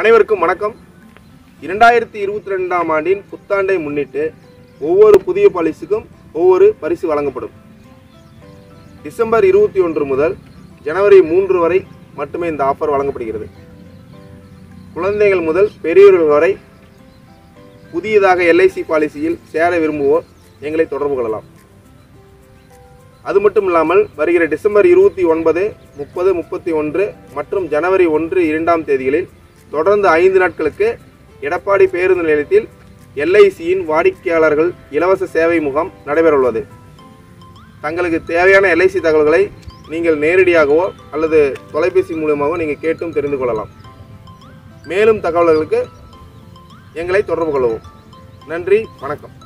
அனைவருக்கும் வணக்கம் இரண்டாயிரத்தி இருபத்தி ரெண்டாம் ஆண்டின் புத்தாண்டை முன்னிட்டு ஒவ்வொரு புதிய பாலிசிக்கும் ஒவ்வொரு பரிசு வழங்கப்படும் டிசம்பர் இருபத்தி ஒன்று முதல் ஜனவரி மூன்று வரை மட்டுமே இந்த ஆஃபர் வழங்கப்படுகிறது குழந்தைகள் முதல் பெரியவர்கள் வரை புதியதாக எல்ஐசி பாலிசியில் சேர விரும்புவோர் எங்களை தொடர்பு கொள்ளலாம் அது மட்டும் இல்லாமல் வருகிற டிசம்பர் இருபத்தி ஒன்பது முப்பது முப்பத்தி ஒன்று மற்றும் ஜனவரி ஒன்று இரண்டாம் தேதிகளில் தொடர்ந்து ஐந்து நாட்களுக்கு எடப்பாடி பேருந்து நிலையத்தில் எல்ஐசியின் வாடிக்கையாளர்கள் இலவச சேவை முகாம் நடைபெறவுள்ளது தங்களுக்கு தேவையான எல்ஐசி தகவல்களை நீங்கள் நேரடியாகவோ அல்லது தொலைபேசி மூலமாகவோ நீங்கள் கேட்டும் தெரிந்து கொள்ளலாம் மேலும் தகவல்களுக்கு எங்களை தொடர்பு கொள்ளவும் நன்றி வணக்கம்